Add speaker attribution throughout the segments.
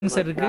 Speaker 1: Sir இருக்கு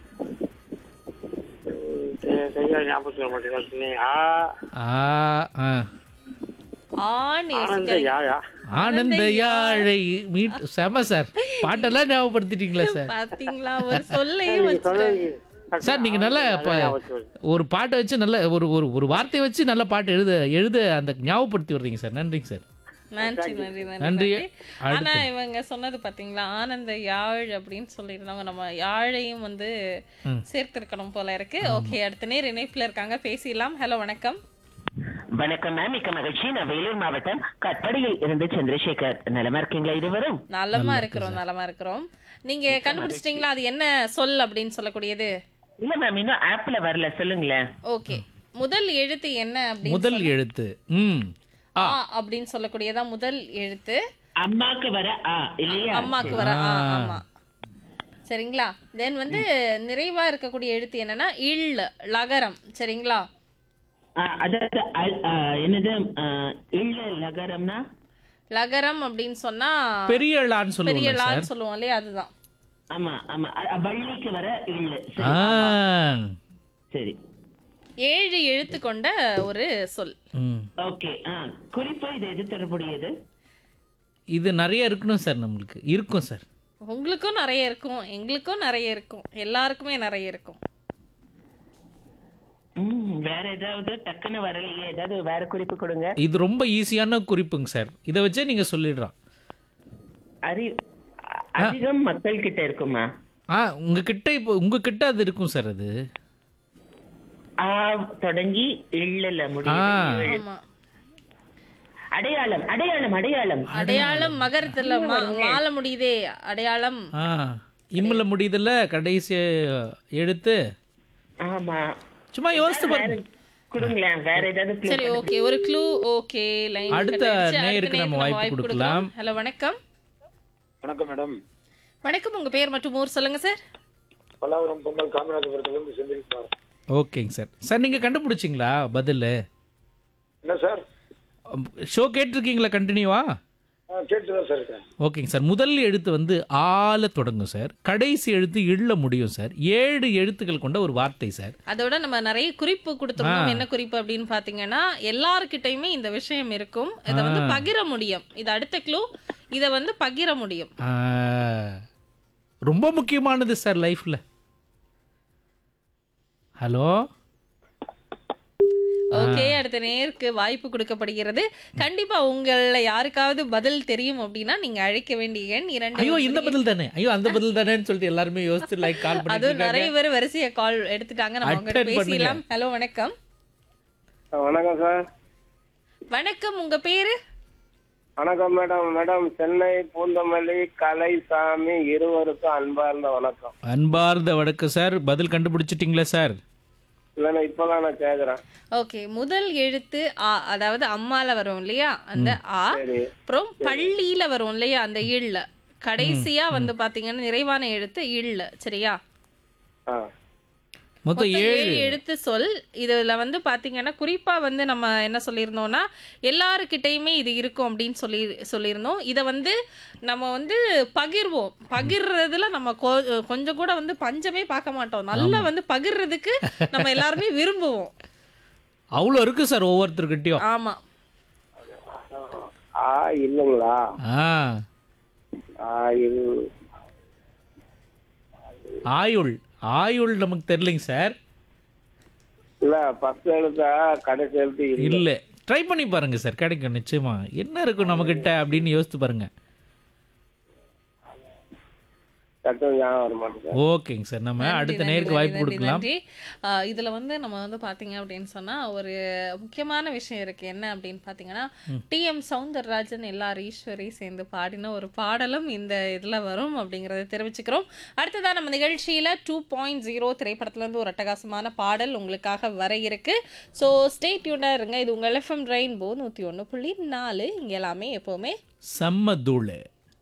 Speaker 2: சரியா ஞாபகம் சொல்ல மாட்டேங்க ஆ
Speaker 1: ஆ ஆ
Speaker 3: ஆண்
Speaker 2: ஆனந்த
Speaker 3: யோசிக்கிறீங்க.
Speaker 2: யாழா
Speaker 1: ஆனந்த யாழை மீட் செம சார் பாட்டெல்லாம் ஞாபகப்படுத்திட்டீங்களா சார்
Speaker 3: பாத்தீங்களா ஒரு சொல்லையே
Speaker 2: நீங்க
Speaker 3: வச்சுட்டு
Speaker 2: சொல்றது
Speaker 1: சார் நீங்க நல்ல இப்ப
Speaker 2: ஞாபகம் வருது.
Speaker 1: ஒரு பாட்டை வச்சு நல்ல ஒரு ஒரு ஒரு வார்த்தையை வச்சு நல்ல பாட்டு எழுத எழுத அந்த ஞாபகப்படுத்தி வர்றீங்க சார் நன்றிங்க சார்
Speaker 3: நன்றி நன்றி
Speaker 1: நன்றி.
Speaker 3: நன்றி ஆனா
Speaker 1: அடுத்து.
Speaker 3: இவங்க சொன்னது பாத்தீங்களா ஆனந்த யாழ் அப்படின்னு சொல்லியிருந்தவங்க நம்ம யாழையும் வந்து
Speaker 1: ம்.
Speaker 3: சேர்த்திருக்கணும் போல இருக்கு ஓகே அடுத்த நேர் இணைப்புல இருக்காங்க பேசிடலாம் ஹலோ வணக்கம்
Speaker 4: வணக்கம் மேம் மிக்க மகிழ்ச்சி நான் வேலூர் மாவட்டம் கட்படியில் இருந்து சந்திரசேகர் நலமா இருக்கீங்களா இருவரும்
Speaker 3: நலமா இருக்கிறோம் நலமா இருக்கிறோம் நீங்க கண்டுபிடிச்சிட்டீங்களா அது என்ன சொல் அப்படின்னு சொல்லக்கூடியது
Speaker 4: இல்ல மேம் இன்னும் ஆப்ல வரல சொல்லுங்களேன்
Speaker 3: ஓகே முதல் எழுத்து என்ன அப்படின்னு
Speaker 1: முதல் எழுத்து ம்
Speaker 3: ஆ அப்படின்னு சொல்லக்கூடியதா முதல் எழுத்து
Speaker 4: அம்மாக்கு வர ஆ இல்லையா
Speaker 3: அம்மாக்கு வர ஆ
Speaker 1: ஆ.
Speaker 3: ஆமா சரிங்களா தென் வந்து நிறைவா இருக்கக்கூடிய எழுத்து என்னன்னா இல் லகரம் சரிங்களா
Speaker 4: ஆ, அதாவது அல்- ஆ, என்னது ஆ, இல்ல லகரம்னா
Speaker 3: லகரம் அப்படின்னு சொன்னா
Speaker 1: பெரிய லான்னு
Speaker 3: பெரிய
Speaker 1: சொல்லுவாங்க சார்
Speaker 3: லான்னு சொல்லுவோம் இல்லையா அதுதான்
Speaker 4: ஆமா ஆமா அ- வள்ளிக்கு வர இல்ல சரி,
Speaker 1: ஆ
Speaker 4: சரி
Speaker 3: ஏழு எழுத்து கொண்ட ஒரு சொல்
Speaker 1: ம்
Speaker 4: ஓகே ஆ குறிப்பா இது எது தொடர்புடையது
Speaker 1: இது நிறைய இருக்கணும் சார் நம்மளுக்கு இருக்கும் சார்
Speaker 3: உங்களுக்கும் நிறைய இருக்கும் எங்களுக்கும் நிறைய இருக்கும் எல்லாருக்குமே நிறைய இருக்கும்
Speaker 4: ம், வேற ஏதாவது டக்குன்னு வரலையே ஏதாவது வேற குறிப்பு கொடுங்க
Speaker 1: இது ரொம்ப ஈஸியான குறிப்புங்க சார் இதை வச்சே நீங்க சொல்லிடலாம்
Speaker 4: அறி அ- அதிகம் மக்கள் கிட்ட இருக்குமா
Speaker 1: ஆ உங்ககிட்ட இப்போ உங்ககிட்ட அது இருக்கும் சார் அது
Speaker 4: ஆ தொடங்கி இல்ல
Speaker 1: ஆ.
Speaker 4: முடியும்
Speaker 3: ஆமா
Speaker 4: அடையாளம் அடையாளம் அடையாளம்
Speaker 3: அடையாளம் மகரத்துல மா- மால முடியுதே அடையாளம்
Speaker 1: ஆ இம்மில் முடியுதுல்ல கடைசி எழுத்து
Speaker 4: ஆமா
Speaker 1: சும்மா யோசித்து பாருங்க
Speaker 4: கொடுங்களேன் வேற ஏதாவது clue
Speaker 3: சரி ஓகே ஒரு க்ளூ ஓகே லைன்
Speaker 1: அடுத்த நேயருக்கு நம்ம வாய்ப்பு கொடுக்கலாம்.
Speaker 3: ஹலோ வணக்கம்
Speaker 2: வணக்கம் மேடம்
Speaker 3: வணக்கம் உங்க பேர் மற்றும் ஊர் சொல்லுங்க சார்
Speaker 2: பல்லாவரம் பொங்கல் காமராஜபுரத்துலேருந்து செந்தில்குமார்
Speaker 1: ஓகேங்க சார் சார் நீங்கள் கண்டுபிடிச்சிங்களா பதில்
Speaker 2: என்ன சார்
Speaker 1: ஷோ கேட்டிருக்கீங்களா கண்டினியூவா
Speaker 2: ஆ கேட்டுதான் சார் இருக்கேன்
Speaker 1: ஓகேங்க சார் முதல் எழுத்து வந்து ஆல தொடங்கும் சார் கடைசி எழுத்து இள்ள முடியும் சார் ஏழு எழுத்துக்கள் கொண்ட ஒரு வார்த்தை சார்
Speaker 3: அதோட நம்ம நிறைய குறிப்பு கொடுத்துருந்தோம் என்ன குறிப்பு அப்படின்னு பாத்தீங்கன்னா எல்லார்கிட்டயுமே இந்த விஷயம் இருக்கும் இதை வந்து பகிர முடியும் இது அடுத்த க்ளூ இதை வந்து பகிர முடியும்
Speaker 1: ஆ, ரொம்ப முக்கியமானது சார் லைஃப்பில் ஹலோ
Speaker 3: ஓகே அடுத்த நேருக்கு வாய்ப்பு கொடுக்கப்படுகிறது கண்டிப்பா உங்கள யாருக்காவது பதில் தெரியும் அப்படின்னா நீங்க அழைக்க வேண்டிய எண் இரண்டு
Speaker 1: ஐயோ இந்த பதில் தானே ஐயோ அந்த பதில் தானேன்னு சொல்லிட்டு எல்லாருமே யோசிச்சு லைக் கால்
Speaker 3: அதுவும்
Speaker 1: பண்ணி
Speaker 3: நிறைய பேர் வரிசையா கால் எடுத்துட்டாங்க நம்ம அவங்க
Speaker 1: Attend பண்ணுங்க.
Speaker 3: பேசிடலாம் ஹலோ வணக்கம்
Speaker 2: வணக்கம் சார்
Speaker 3: வணக்கம் உங்க பேரு
Speaker 2: வணக்கம் மேடம் மேடம் சென்னை பூந்தமல்லி கலைசாமி இருவருக்கும் அன்பார்ந்த வணக்கம்
Speaker 1: அன்பார்ந்த வணக்கம் சார் பதில் கண்டுபிடிச்சிட்டிங்களா சார்
Speaker 2: இல்லைன்னா இப்பதான் நான் கேக்குறேன்
Speaker 3: ஓகே முதல் எழுத்து ஆ அதாவது அம்மால வரும் இல்லையா அந்த ஆ
Speaker 2: சரி
Speaker 3: அப்புறம் பள்ளியில வரும் இல்லையா அந்த இள்ள கடைசியா வந்து பாத்தீங்கன்னா நிறைவான எழுத்து இள்ள சரியா
Speaker 2: ஆ
Speaker 1: மொத்தம்
Speaker 3: மொத்தம்
Speaker 1: ஏழு
Speaker 3: ஏழு எழுத்து சொல் இதுல வந்து பாத்தீங்கன்னா குறிப்பா வந்து நம்ம என்ன சொல்லியிருந்தோம்னா எல்லாருக்கிட்டையுமே இது இருக்கும் அப்படின்னு சொல்லி சொல்லியிருந்தோம் இதை வந்து நம்ம வந்து பகிர்வோம் பகிர்றதுல நம்ம கொ- கொஞ்சம் கூட வந்து பஞ்சமே பார்க்க மாட்டோம் நல்லா வந்து பகிர்றதுக்கு நம்ம எல்லாருமே விரும்புவோம்
Speaker 1: அவ்வளோ இருக்கு சார் ஒவ்வொருத்தர்கிட்டயும்
Speaker 3: ஆமா
Speaker 2: ஆ இல்லைங்களா
Speaker 1: ஆ
Speaker 2: ஆ இல்
Speaker 1: ஆயுள் ஆயுள் நமக்கு தெரியலைங்க சார்
Speaker 2: இல்ல ஃபர்ஸ்ட் எழுத்தா கடைசி எழுத்து இல்ல
Speaker 1: இல்லை ட்ரை பண்ணி பாருங்க சார் கிடைக்கும் நிச்சயமா என்ன இருக்கும் நம்மக்கிட்ட அப்படின்னு யோசித்து பாருங்க
Speaker 2: டக்குனு ஞாபகம் வர மாட்டேங்குது
Speaker 1: ஓகேங்க சார் நம்ம
Speaker 3: நன்றி,
Speaker 1: அடுத்த
Speaker 3: நன்றி,
Speaker 1: நேருக்கு வாய்ப்பு
Speaker 3: நன்றி,
Speaker 1: கொடுக்கலாம்
Speaker 3: நன்றி. ஆஹ் இதுல வந்து நம்ம வந்து பாத்தீங்க அப்படின்னு சொன்னா ஒரு முக்கியமான விஷயம் இருக்கு என்ன அப்படின்னு பாத்தீங்கன்னா டி எம் சவுந்தரராஜன் எல்லார் ஈஸ்வரி சேர்ந்து பாடின ஒரு பாடலும் இந்த இதுல வரும் அப்படிங்கறத தெரிவிச்சுக்கிறோம் அடுத்ததான் நம்ம நிகழ்ச்சியில டூ பாயிண்ட் ஜீரோ திரைப்படத்துல இருந்து ஒரு அட்டகாசமான பாடல் உங்களுக்காக வர இருக்கு ஸோ ஸ்டே டியூனா இருங்க இது உங்கள் எஃப்எம் ரெயின்போ நூத்தி ஒண்ணு புள்ளி நாலு இங்க எல்லாமே எப்பவுமே
Speaker 1: செம்ம தூள்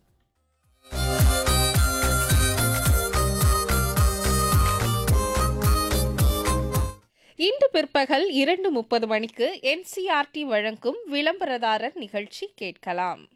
Speaker 3: இன்று பிற்பகல் இரண்டு முப்பது மணிக்கு என்சிஆர்டி வழங்கும் விளம்பரதாரர் நிகழ்ச்சி கேட்கலாம்